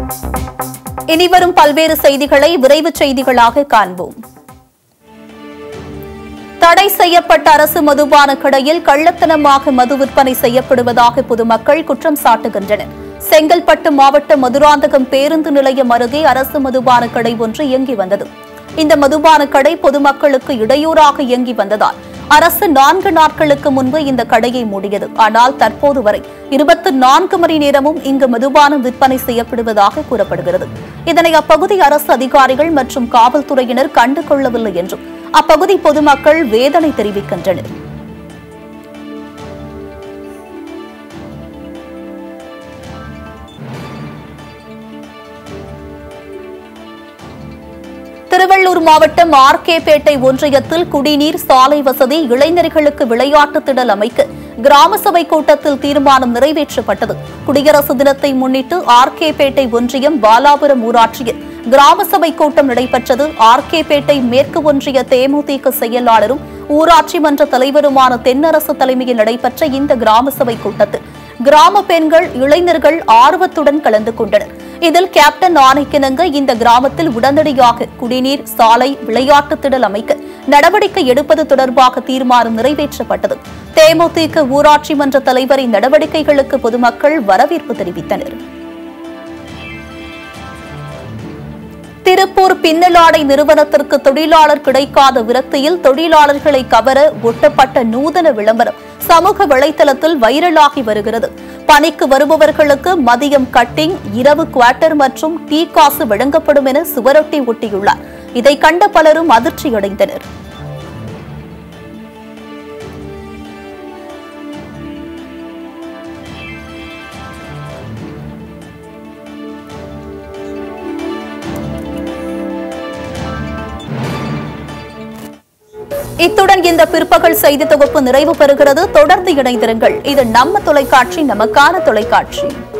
இனிவரும் பல்வேறு செய்திகளை விரைவு செய்திகளாக காண்போம் தடை செய்யப்பட்ட அரசு மதுபான கடையில் கள்ளத்தனமாக மது விற்பனை செய்யப்படுவதாக பொதுமக்கள் குற்றம் சாட்டுகின்றனர் செங்கல்பட்டு மாவட்ட மதுராந்தகம் பேருந்து நிலையம் அருகே அரசு மதுபான கடை ஒன்று இயங்கி வந்தது இந்த மதுபான கடை பொதுமக்களுக்கு இடையூறாக இயங்கி வந்ததால் அரசு நான்கு நாட்களுக்கு முன்பு இந்த கடையை மூடியது ஆனால் தற்போது வரை இருபத்தி நான்கு மணி நேரமும் இங்கு மதுபானம் விற்பனை செய்யப்படுவதாக கூறப்படுகிறது இதனை அப்பகுதி அரசு அதிகாரிகள் மற்றும் காவல்துறையினர் கண்டு கொள்ளவில்லை என்றும் அப்பகுதி பொதுமக்கள் வேதனை தெரிவிக்கின்றனர் திருவள்ளூர் மாவட்டம் ஆர்கேபேட்டை ஒன்றியத்தில் குடிநீர் சாலை வசதி இளைஞர்களுக்கு விளையாட்டு திடல் அமைக்க கிராம சபை கூட்டத்தில் தீர்மானம் நிறைவேற்றப்பட்டது குடியரசு தினத்தை முன்னிட்டு ஆர்கேபேட்டை ஒன்றியம் பாலாபுரம் ஊராட்சியில் கிராம சபை கூட்டம் நடைபெற்றது ஆர்கேபேட்டை மேற்கு ஒன்றிய தேமுதிக செயலாளரும் ஊராட்சி மன்ற தலைவருமான தென்னரசு தலைமையில் நடைபெற்ற இந்த கிராம சபை கூட்டத்தில் கிராம பெண்கள் இளைஞர்கள் ஆர்வத்துடன் கலந்து கொண்டனர் இதில் கேப்டன் ஆணைக்கிணங்க இந்த கிராமத்தில் உடனடியாக குடிநீர் சாலை விளையாட்டு திடல் அமைக்க நடவடிக்கை எடுப்பது தொடர்பாக தீர்மானம் நிறைவேற்றப்பட்டது தேமுதிக ஊராட்சி மன்ற தலைவரின் நடவடிக்கைகளுக்கு பொதுமக்கள் வரவேற்பு தெரிவித்தனர் திருப்பூர் பின்னலாடை நிறுவனத்திற்கு தொழிலாளர் கிடைக்காத விரக்தியில் தொழிலாளர்களை கவர ஒட்டப்பட்ட நூதன விளம்பரம் சமூக வலைதளத்தில் வைரலாகி வருகிறது பணிக்கு வருபவர்களுக்கு மதியம் கட்டிங் இரவு குவார்ட்டர் மற்றும் டீ காசு வழங்கப்படும் என சுவரொட்டி ஒட்டியுள்ளார் இதை கண்ட பலரும் அதிர்ச்சியடைந்தனர் இத்துடன் இந்த பிற்பகல் செய்தி தொகுப்பு நிறைவு பெறுகிறது தொடர்ந்து இணைந்திருங்கள் இது நம்ம தொலைக்காட்சி நமக்கான தொலைக்காட்சி